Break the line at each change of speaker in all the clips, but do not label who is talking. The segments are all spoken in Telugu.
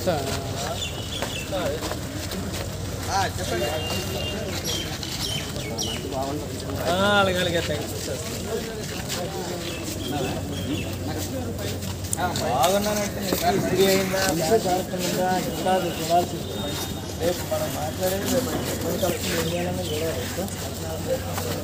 అలాగే అలాగే థ్యాంక్ యూ సార్ బాగున్నానంటే ఫ్రీ అయిందా ఉందా ఇంకా చూడాల్సింది రేపు మనం మాట్లాడేది రేపు ఎప్పుడు కలిసి ఏం చేయాలని చూడాలి సార్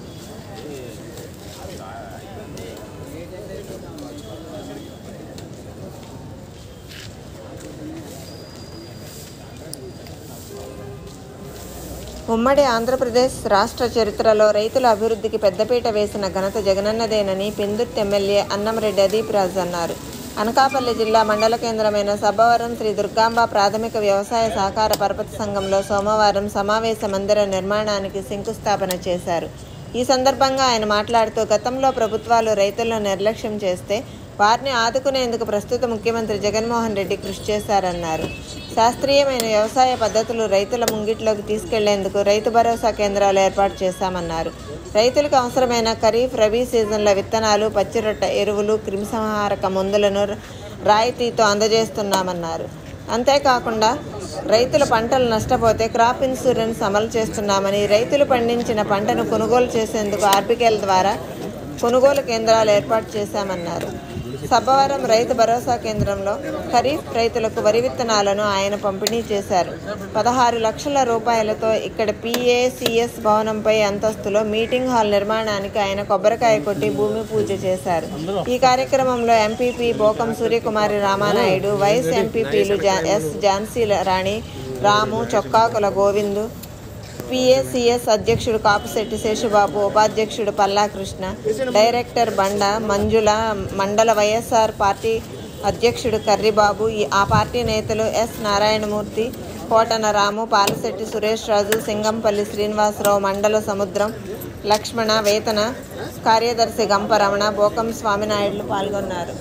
ఉమ్మడి ఆంధ్రప్రదేశ్ రాష్ట్ర చరిత్రలో రైతుల అభివృద్ధికి పెద్దపీట వేసిన ఘనత జగనన్నదేనని పెందుర్తి ఎమ్మెల్యే అన్నంరెడ్డి అదీప్ రాజు అన్నారు అనకాపల్లి జిల్లా మండల కేంద్రమైన సబ్బవరం శ్రీ దుర్గాంబ ప్రాథమిక వ్యవసాయ సహకార పరపతి సంఘంలో సోమవారం సమావేశ మందిర నిర్మాణానికి శంకుస్థాపన చేశారు ఈ సందర్భంగా ఆయన మాట్లాడుతూ గతంలో ప్రభుత్వాలు రైతులను నిర్లక్ష్యం చేస్తే వారిని ఆదుకునేందుకు ప్రస్తుత ముఖ్యమంత్రి జగన్మోహన్ రెడ్డి కృషి చేశారన్నారు శాస్త్రీయమైన వ్యవసాయ పద్ధతులు రైతుల ముంగిట్లోకి తీసుకెళ్లేందుకు రైతు భరోసా కేంద్రాలు ఏర్పాటు చేశామన్నారు రైతులకు అవసరమైన ఖరీఫ్ రబీ సీజన్ల విత్తనాలు పచ్చిరొట్ట ఎరువులు క్రిమిసంహారక మందులను రాయితీతో అందజేస్తున్నామన్నారు అంతేకాకుండా రైతుల పంటలు నష్టపోతే క్రాప్ ఇన్సూరెన్స్ అమలు చేస్తున్నామని రైతులు పండించిన పంటను కొనుగోలు చేసేందుకు ఆర్బికేల ద్వారా కొనుగోలు కేంద్రాలు ఏర్పాటు చేశామన్నారు సబ్బవరం రైతు భరోసా కేంద్రంలో ఖరీఫ్ రైతులకు వరి విత్తనాలను ఆయన పంపిణీ చేశారు పదహారు లక్షల రూపాయలతో ఇక్కడ పిఏసిఎస్ భవనంపై అంతస్తులో మీటింగ్ హాల్ నిర్మాణానికి ఆయన కొబ్బరికాయ కొట్టి భూమి పూజ చేశారు ఈ కార్యక్రమంలో ఎంపీపీ బోకం సూర్యకుమారి రామానాయుడు వైస్ ఎంపీపీలు జా ఎస్ ఝాన్సీ రాణి రాము చొక్కాకుల గోవిందు పిఏసిఎస్ అధ్యక్షుడు కాపుశెట్టి శేషుబాబు ఉపాధ్యక్షుడు పల్లా కృష్ణ డైరెక్టర్ బండ మంజుల మండల వైఎస్ఆర్ పార్టీ అధ్యక్షుడు కర్రిబాబు ఈ- ఆ పార్టీ నేతలు ఎస్ నారాయణమూర్తి కోటన రాము పాలశెట్టి సురేష్ రాజు సింగంపల్లి శ్రీనివాసరావు మండల సముద్రం లక్ష్మణ వేతన కార్యదర్శి గంపరమణ బోకం స్వామినాయుడులు పాల్గొన్నారు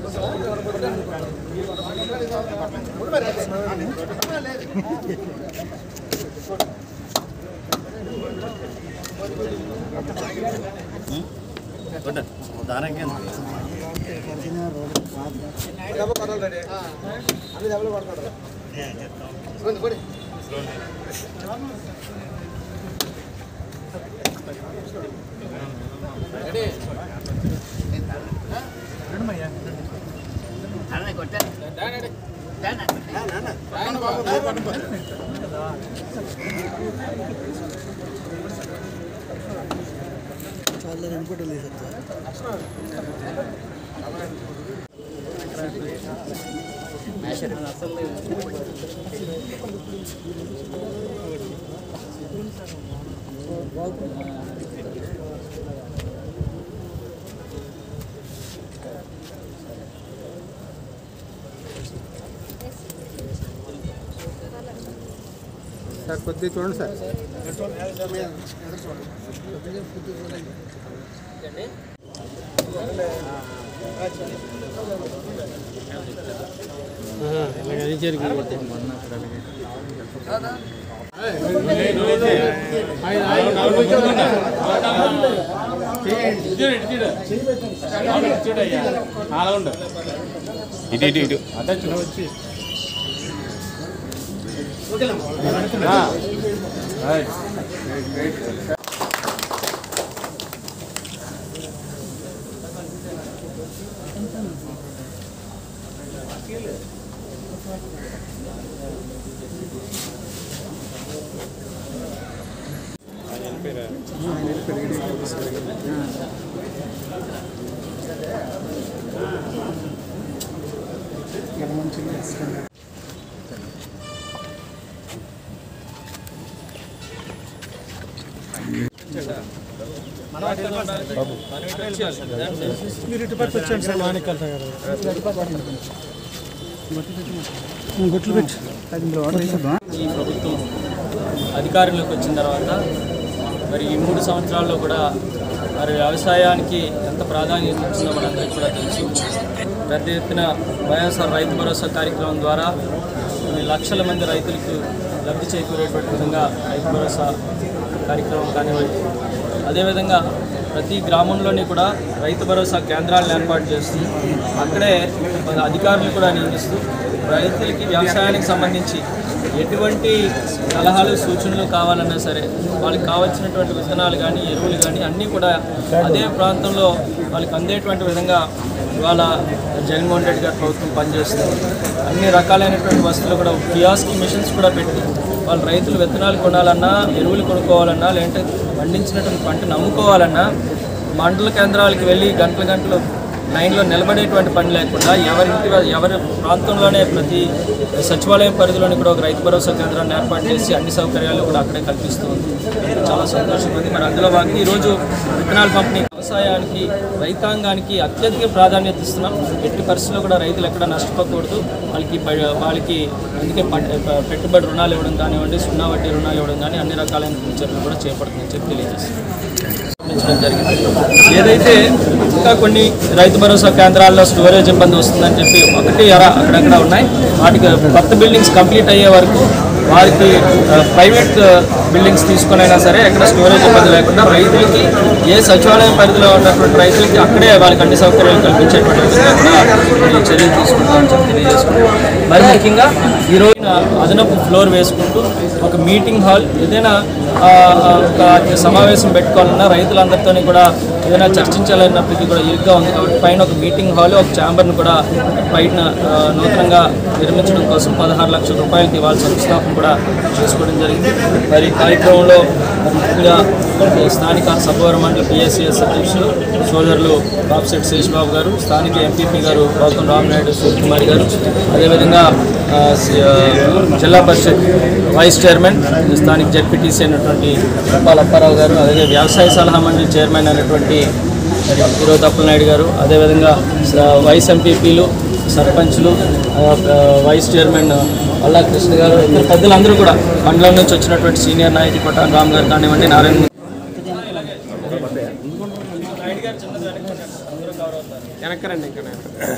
సార్ కొద్దిగా చూడండి సార్
ఇటు ఇటు ఇటు
మీరు ఇటు పట్టు వచ్చాను సార్ మాణిక్యాల గుట్లు పెట్టి అది ఇందులో వాటర్ వేసేద్దాం
ఈ ప్రభుత్వం అధికారంలోకి వచ్చిన తర్వాత మరి ఈ మూడు సంవత్సరాల్లో కూడా మరి వ్యవసాయానికి ఎంత ప్రాధాన్యత ఇచ్చిందో మనందరికీ కూడా తెలుసు పెద్ద ఎత్తున వైఎస్ఆర్ రైతు భరోసా కార్యక్రమం ద్వారా కొన్ని లక్షల మంది రైతులకు లబ్ధి చేకూరేటువంటి విధంగా రైతు భరోసా కార్యక్రమం కానివ్వండి అదేవిధంగా ప్రతి గ్రామంలోని కూడా రైతు భరోసా కేంద్రాలను ఏర్పాటు చేస్తూ అక్కడే మన అధికారులు కూడా నియమిస్తూ రైతులకి వ్యవసాయానికి సంబంధించి ఎటువంటి సలహాలు సూచనలు కావాలన్నా సరే వాళ్ళకి కావాల్సినటువంటి విత్తనాలు కానీ ఎరువులు కానీ అన్నీ కూడా అదే ప్రాంతంలో వాళ్ళకి అందేటువంటి విధంగా ఇవాళ జగన్మోహన్ రెడ్డి గారి ప్రభుత్వం పనిచేస్తుంది అన్ని రకాలైనటువంటి వస్తువులు కూడా కియాస్కి మిషన్స్ కూడా పెట్టి వాళ్ళు రైతులు విత్తనాలు కొనాలన్నా ఎరువులు కొనుక్కోవాలన్నా లేదంటే పండించినటువంటి పంటను అమ్ముకోవాలన్నా మండల కేంద్రాలకు వెళ్ళి గంటల గంటలు లైన్లో నిలబడేటువంటి పని లేకుండా ఎవరింటి ఎవరి ప్రాంతంలోనే ప్రతి సచివాలయం పరిధిలోని కూడా ఒక రైతు భరోసా కేంద్రాన్ని ఏర్పాటు చేసి అన్ని సౌకర్యాలు కూడా అక్కడే కల్పిస్తూ ఉంది చాలా సంతోషంగా ఉంది మరి అందులో భాగంగా ఈరోజు విత్తనాల పంపిణీ వ్యవసాయానికి రైతాంగానికి అత్యధిక ప్రాధాన్యత ఇస్తున్నాం ఎట్టి పరిస్థితుల్లో కూడా రైతులు ఎక్కడ నష్టపోకూడదు వాళ్ళకి బ- వాళ్ళకి అందుకే పట్- ప- పెట్టుబడి రుణాలు ఇవ్వడం కానివ్వండి సున్నా వడ్డీ రుణాలు ఇవ్వడం కానీ అన్ని రకాలైన చర్యలు కూడా చేపడుతుందని చెప్పి తెలియజేస్తున్నాం నిర్ణయించడం జరిగింది ఏదైతే ఇంకా కొన్ని రైతు భరోసా కేంద్రాల్లో స్టోరేజ్ ఇబ్బంది వస్తుందని చెప్పి ఒకటి అర అక్కడక్కడ ఉన్నాయి వాటికి కొత్త బిల్డింగ్స్ కంప్లీట్ అయ్యే వరకు వారికి ఆ, ప్రైవేట్ ఆ, బిల్డింగ్స్ తీసుకునైనా సరే ఎక్కడ స్టోరేజ్ ఇబ్బంది లేకుండా రైతులకి ఏ సచివాలయం పరిధిలో ఉన్నటువంటి రైతులకి అక్కడే వాళ్ళకి అన్ని సౌకర్యాలు కల్పించేటువంటి విధంగా కూడా ఈ చర్యలు తీసుకుంటామని చెప్పి తెలియజేసుకుంటాం మరి ముఖ్యంగా ఈ రోజున అదనపు ఫ్లోర్ వేసుకుంటూ ఒక మీటింగ్ హాల్ ఏదైనా ఆ, ఆ, ఒక సమావేశం పెట్టుకోవాలన్నా రైతులందరితోని కూడా ఏదైనా చర్చించాలన్నప్పటికీ కూడా ఇరుగ్గా ఉంది కాబట్టి పైన ఒక మీటింగ్ హాల్ ఒక ఛాంబర్ను కూడా పైన ఆ, నూతనంగా నిర్మించడం కోసం పదహారు లక్షల రూపాయలకి ఇవాళ శంకుస్థాపన కూడా చేసుకోవడం జరిగింది మరి ఈ కార్యక్రమంలో ముఖ్యంగా ఈ స్థానిక సభవరం మండలి పిఎస్సిఎస్ అధ్యక్షులు సోదరులు బాబుశెట్టి శేషబాబు గారు స్థానిక ఎంపీపీ గారు గౌతమ్ రామనాయుడు సూర్యకుమారి గారు అదేవిధంగా ఆ, సి- ఆ, జిల్లా పరిషత్ వైస్ చైర్మన్ స్థానిక జడ్పీటీసీ అయినటువంటి గోపాల్ అప్పారావు గారు అలాగే వ్యవసాయ సలహా మండలి చైర్మన్ అయినటువంటి మరి ఈరోజు అప్పలనాయుడు గారు అదేవిధంగా స- వైస్ ఎంపీపీలు సర్పంచ్లు ఆ, ఆ, వైస్ చైర్మన్ అల్లా కృష్ణ గారు ఇతర పెద్దలందరూ కూడా మండలం నుంచి వచ్చినటువంటి సీనియర్ నాయకులు కొట్టాన్ రామ్ గారు కానివ్వండి నారాయణ
వెనక్కరండి ఇంకా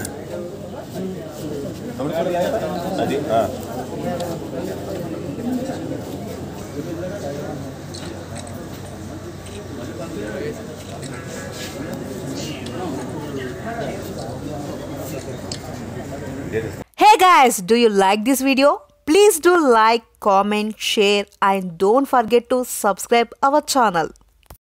అది ఆ.
Hey guys, do you like this video? Please do like, comment, share and don't forget to subscribe our channel.